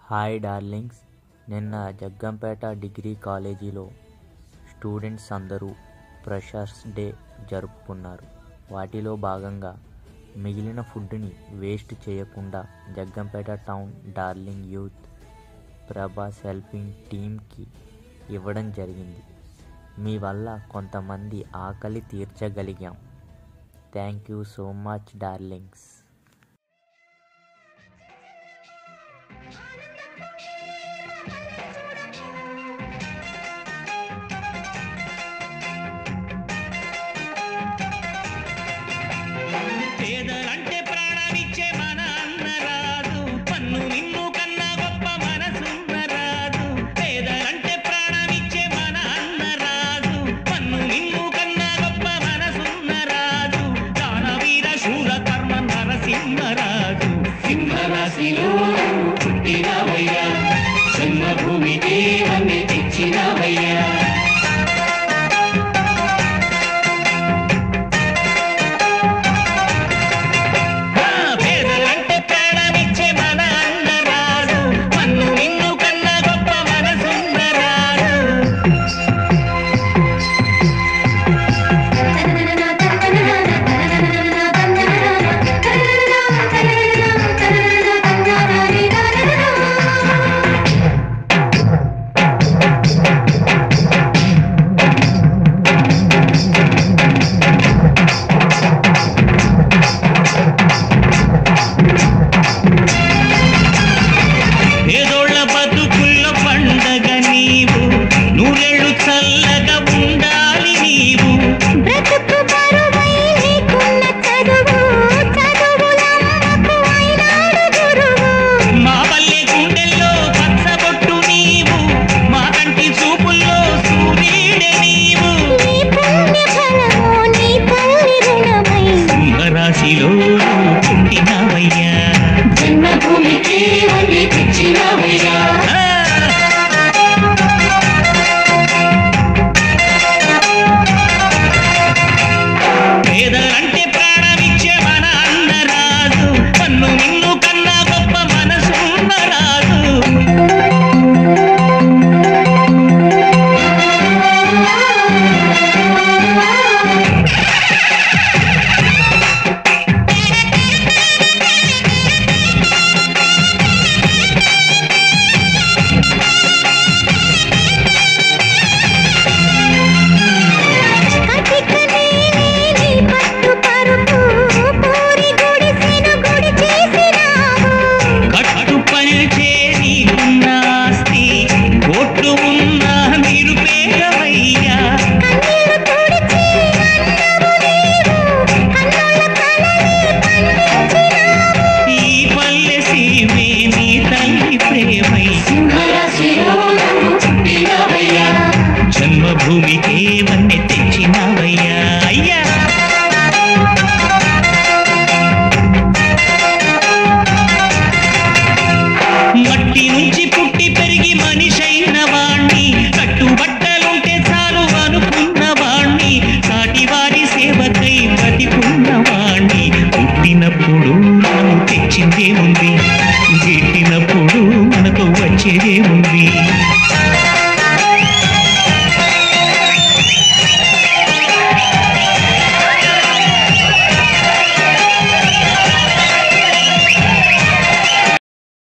Hi darlings నిన్న Jaggampeta degree కాలేజీలో students అందరూ ఫ్రెషర్స్ డే జరుపుకున్నారు వాటిలో భాగంగా మిగిలిన ఫుడ్ని వేస్ట్ చేయకుండా Jaggampeta town darling youth Prabhas helping టీమ్కి ఇవ్వడం జరిగింది మీ వల్ల కొంతమంది ఆకలి తీర్చగలిగాం thank you so much darlings పేదలంటే ప్రాణమిచ్చే మన అన్నరాదు పన్ను నిన్ను కన్నా గొప్ప మనసున్న రాదు పేదలంటే ప్రాణమిచ్చే మన అన్నరాదు పన్ను నిన్ను కన్నా గొప్ప మనసున్న రాదు దానవీర శూర కర్మ నరసింహరాజు సింహరాశిలో పుట్టినవయ్యా జన్మభూమికి అన్ని తెచ్చినవయ్యా పేదలంటే ప్రాణమిచ్చే మన అన్నరాజు మన్ను నిన్ను కన్నా గొప్ప మనసున్న రాజు పేదోళ్ళ బతుకుల్లో పండగ నీవు నూరెళ్ళు చల్లగా ఉండాలి నీవు బ్రతుకు బరువై నీకున్న చదువు చదువులమ్మకు అయినాడు గురువు మా పల్లె గుండెల్లో పచ్చబొట్టు నీవు మా కంటి చూపుల్లో సూర్యుడే నీవు నీ పుణ్య ఫలము నీ తల్లి రుణమై సింహరాశిలో పుట్టినవయ్యా జన్మభూమికి అన్ని తెచ్చినవయ్యా ఆ! పేదలంటే ప్రాణమిచ్చే మన అన్నరాజు పన్ను నిన్ను కన్నా గొప్ప మనసున్న రాజు కటిక నేనే నీ పట్టు పరుపు పూరి గుడిసెను గుడి చేసినావు కట్టు పనిచే నీకున్న ఆస్తి కోట్లు ఉన్న నిరుపేదవయ్యా కన్నీరు తుడిచి అన్నము నీవు కన్నుల కలలే పండించినావు ఈ పల్లె సీమే నీ తల్లి ప్రేమై సింహరాశిలో నువ్వు పుట్టినవయ్యా జన్మభూమికి వన్నె తెచ్చినవయ్యా అయ్యా మట్టి నుంచి పుట్టి పెరిగి మనిషైన వాణ్ణి కట్టుబట్టలుంటే చాలు అనుకున్న వాణ్ణి సాటి వారి సేవకై బతికున్న వాణ్ణి పుట్టినప్పుడు మనం తెచ్చిందే ఉంది గిట్టినప్పుడు మనకు వచ్చేదే ఉంది